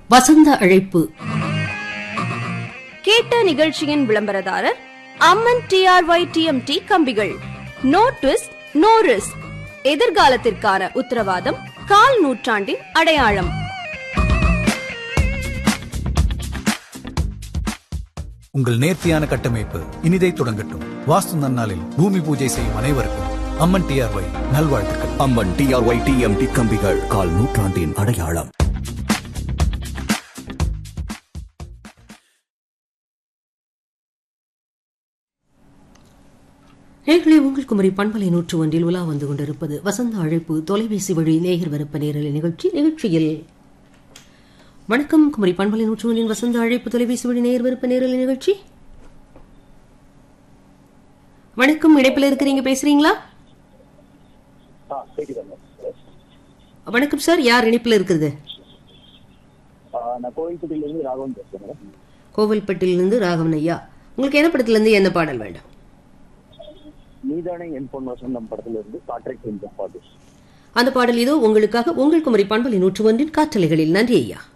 வசந்த அழைப்பு கேட்ட நிகழ்ச்சியின் விளம்பரதாரர் அம்மன் டிஆர்ஒய் டிஎம்டி கம்பிகள் நோ ட்விஸ்ட் நோ ரிஸ்க் எதிர்காலத்திற்கான உத்தரவாதம் கால் நூற்றாண்டின் அடையாளம் உங்கள் நேர்த்தியான கட்டமைப்பு இனிதை தொடங்கட்டும் வாஸ்து நன்னாளில் பூமி பூஜை செய்யும் அனைவருக்கும் அம்மன் டிஆர்ஒய் நல்வாழ்த்துக்கள் அம்மன் டிஆர்ஒய் டிஎம்டி கம்பிகள் கால் நூற்றாண்டின் அடையாளம் நேர்களே உங்கள் குமரி பண்பலை நூற்று ஒன்றில் உலா வந்து கொண்டிருப்பது வசந்த அழைப்பு தொலைபேசி வழி நேயர் விருப்ப நேரலை நிகழ்ச்சி நிகழ்ச்சியில் வணக்கம் குமரி பண்பலை நூற்று ஒன்றின் வசந்த அழைப்பு தொலைபேசி வழி நேயர் விருப்ப நேரலை நிகழ்ச்சி வணக்கம் இணைப்பில் இருக்கிறீங்க பேசுறீங்களா ஆ கேக்குதாங்க வணக்கம் சார் யார் இணைப்பில் இருக்கிறது ஆ, நான் கோவில்பட்டியிலிருந்து ராகவன் பேசுறேன் கோவில்பட்டியிலிருந்து ராகவன் ஐயா உங்களுக்கு என்ன படத்திலிருந்து என்ன பாடல் வேண்டும் நீதானே என் பொன் வசந்தம் படத்துல இருந்து காற்றை கொஞ்சம் பாட்டு அந்த பாடல் இதோ உங்களுக்காக உங்கள் குமரி பண்பலை நூற்று ஒன்றின் காற்றலைகளில் நன்றி ஐயா